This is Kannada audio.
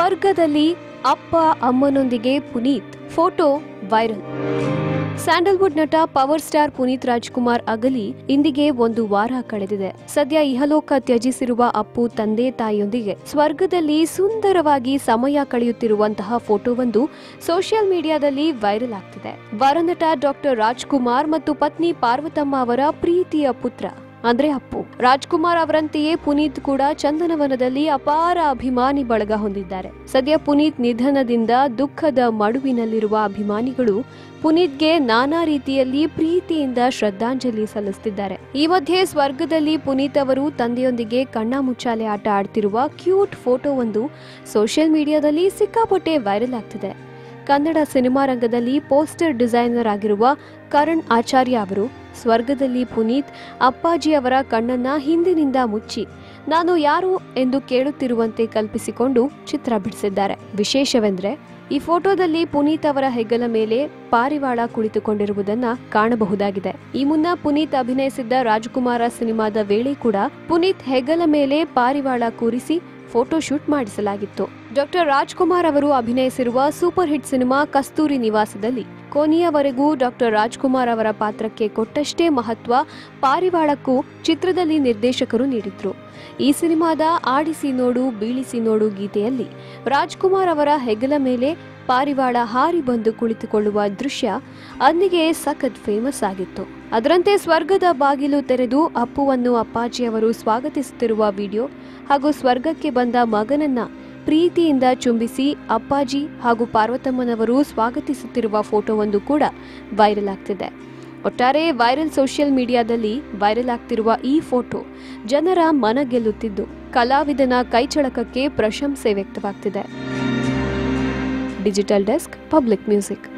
ಸ್ವರ್ಗದಲ್ಲಿ ಅಪ್ಪ ಅಮ್ಮನೊಂದಿಗೆ ಪುನೀತ್ ಫೋಟೋ ವೈರಲ್ ಸ್ಯಾಂಡಲ್ವುಡ್ ನಟ ಪವರ್ ಸ್ಟಾರ್ ಪುನೀತ್ ರಾಜ್ಕುಮಾರ್ ಅಗಲಿ ಇಂದಿಗೆ ಒಂದು ವಾರ ಕಳೆದಿದೆ ಸದ್ಯ ಇಹಲೋಕ ತ್ಯಜಿಸಿರುವ ಅಪ್ಪು ತಂದೆ ತಾಯಿಯೊಂದಿಗೆ ಸ್ವರ್ಗದಲ್ಲಿ ಸುಂದರವಾಗಿ ಸಮಯ ಕಳೆಯುತ್ತಿರುವಂತಹ ಫೋಟೋವೊಂದು ಸೋಷಿಯಲ್ ಮೀಡಿಯಾದಲ್ಲಿ ವೈರಲ್ ಆಗ್ತಿದೆ ವರನಟ ಡಾಕ್ಟರ್ ರಾಜ್ಕುಮಾರ್ ಮತ್ತು ಪತ್ನಿ ಪಾರ್ವತಮ್ಮ ಅವರ ಪ್ರೀತಿಯ ಪುತ್ರ ಅಂದ್ರೆ ಅಪ್ಪು ರಾಜ್ಕುಮಾರ್ ಅವರಂತೆಯೇ ಪುನೀತ್ ಕೂಡ ಚಂದನವನದಲ್ಲಿ ಅಪಾರ ಅಭಿಮಾನಿ ಬಳಗ ಹೊಂದಿದ್ದಾರೆ ಸದ್ಯ ಪುನೀತ್ ನಿಧನದಿಂದ ದುಃಖದ ಮಡುವಿನಲ್ಲಿರುವ ಅಭಿಮಾನಿಗಳು ಪುನೀತ್ಗೆ ನಾನಾ ರೀತಿಯಲ್ಲಿ ಪ್ರೀತಿಯಿಂದ ಶ್ರದ್ಧಾಂಜಲಿ ಸಲ್ಲಿಸುತ್ತಿದ್ದಾರೆ ಈ ಮಧ್ಯೆ ಸ್ವರ್ಗದಲ್ಲಿ ಪುನೀತ್ ಅವರು ತಂದೆಯೊಂದಿಗೆ ಕಣ್ಣಾಮುಚ್ಚಾಲೆ ಆಟ ಆಡ್ತಿರುವ ಕ್ಯೂಟ್ ಫೋಟೋವೊಂದು ಸೋಷಿಯಲ್ ಮೀಡಿಯಾದಲ್ಲಿ ಸಿಕ್ಕಾಪಟ್ಟೆ ವೈರಲ್ ಆಗ್ತಿದೆ ಕನ್ನಡ ಸಿನಿಮಾ ರಂಗದಲ್ಲಿ ಪೋಸ್ಟರ್ ಡಿಸೈನರ್ ಆಗಿರುವ ಕರಣ್ ಆಚಾರ್ಯ ಅವರು ಸ್ವರ್ಗದಲ್ಲಿ ಪುನೀತ್ ಅಪ್ಪಾಜಿ ಅವರ ಕಣ್ಣನ್ನ ಹಿಂದಿನಿಂದ ಮುಚ್ಚಿ ನಾನು ಯಾರು ಎಂದು ಕೇಳುತ್ತಿರುವಂತೆ ಕಲ್ಪಿಸಿಕೊಂಡು ಚಿತ್ರ ಬಿಡಿಸಿದ್ದಾರೆ ವಿಶೇಷವೆಂದ್ರೆ ಈ ಫೋಟೋದಲ್ಲಿ ಪುನೀತ್ ಅವರ ಹೆಗಲ ಮೇಲೆ ಪಾರಿವಾಳ ಕುಳಿತುಕೊಂಡಿರುವುದನ್ನ ಕಾಣಬಹುದಾಗಿದೆ ಈ ಮುನ್ನ ಪುನೀತ್ ಅಭಿನಯಿಸಿದ್ದ ರಾಜಕುಮಾರ ಸಿನಿಮಾದ ವೇಳೆ ಕೂಡ ಪುನೀತ್ ಹೆಗಲ ಮೇಲೆ ಪಾರಿವಾಳ ಕೂರಿಸಿ ಫೋಟೋ ಶೂಟ್ ಮಾಡಿಸಲಾಗಿತ್ತು ಡಾಕ್ಟರ್ ರಾಜ್ಕುಮಾರ್ ಅವರು ಅಭಿನಯಿಸಿರುವ ಸೂಪರ್ ಹಿಟ್ ಸಿನಿಮಾ ಕಸ್ತೂರಿ ನಿವಾಸದಲ್ಲಿ ಕೊನೆಯವರೆಗೂ ಡಾಕ್ಟರ್ ರಾಜ್ಕುಮಾರ್ ಅವರ ಪಾತ್ರಕ್ಕೆ ಕೊಟ್ಟಷ್ಟೇ ಮಹತ್ವ ಪಾರಿವಾಳಕ್ಕೂ ಚಿತ್ರದಲ್ಲಿ ನಿರ್ದೇಶಕರು ನೀಡಿದ್ರು ಈ ಸಿನಿಮಾದ ಆಡಿಸಿ ನೋಡು ಬೀಳಿಸಿ ನೋಡು ಗೀತೆಯಲ್ಲಿ ರಾಜ್ಕುಮಾರ್ ಅವರ ಹೆಗಲ ಮೇಲೆ ಪಾರಿವಾಳ ಹಾರಿ ಬಂದು ಕುಳಿತುಕೊಳ್ಳುವ ದೃಶ್ಯ ಅಂದಿಗೆ ಸಖತ್ ಫೇಮಸ್ ಆಗಿತ್ತು ಅದರಂತೆ ಸ್ವರ್ಗದ ಬಾಗಿಲು ತೆರೆದು ಅಪ್ಪುವನ್ನು ಅಪ್ಪಾಜಿಯವರು ಸ್ವಾಗತಿಸುತ್ತಿರುವ ವಿಡಿಯೋ ಹಾಗೂ ಸ್ವರ್ಗಕ್ಕೆ ಬಂದ ಮಗನನ್ನ ಪ್ರೀತಿಯಿಂದ ಚುಂಬಿಸಿ ಅಪ್ಪಾಜಿ ಹಾಗೂ ಪಾರ್ವತಮ್ಮನವರು ಸ್ವಾಗತಿಸುತ್ತಿರುವ ಫೋಟೋವೊಂದು ಕೂಡ ವೈರಲ್ ಆಗ್ತಿದೆ ಒಟ್ಟಾರೆ ವೈರಲ್ ಸೋಷಿಯಲ್ ಮೀಡಿಯಾದಲ್ಲಿ ವೈರಲ್ ಆಗ್ತಿರುವ ಈ ಫೋಟೋ ಜನರ ಮನ ಗೆಲ್ಲುತ್ತಿದ್ದು ಕಲಾವಿದನ ಕೈಚಳಕಕ್ಕೆ ಪ್ರಶಂಸೆ ವ್ಯಕ್ತವಾಗ್ತಿದೆ ಡಿಜಿಟಲ್ ಡೆಸ್ಕ್ ಪಬ್ಲಿಕ್ ಮ್ಯೂಸಿಕ್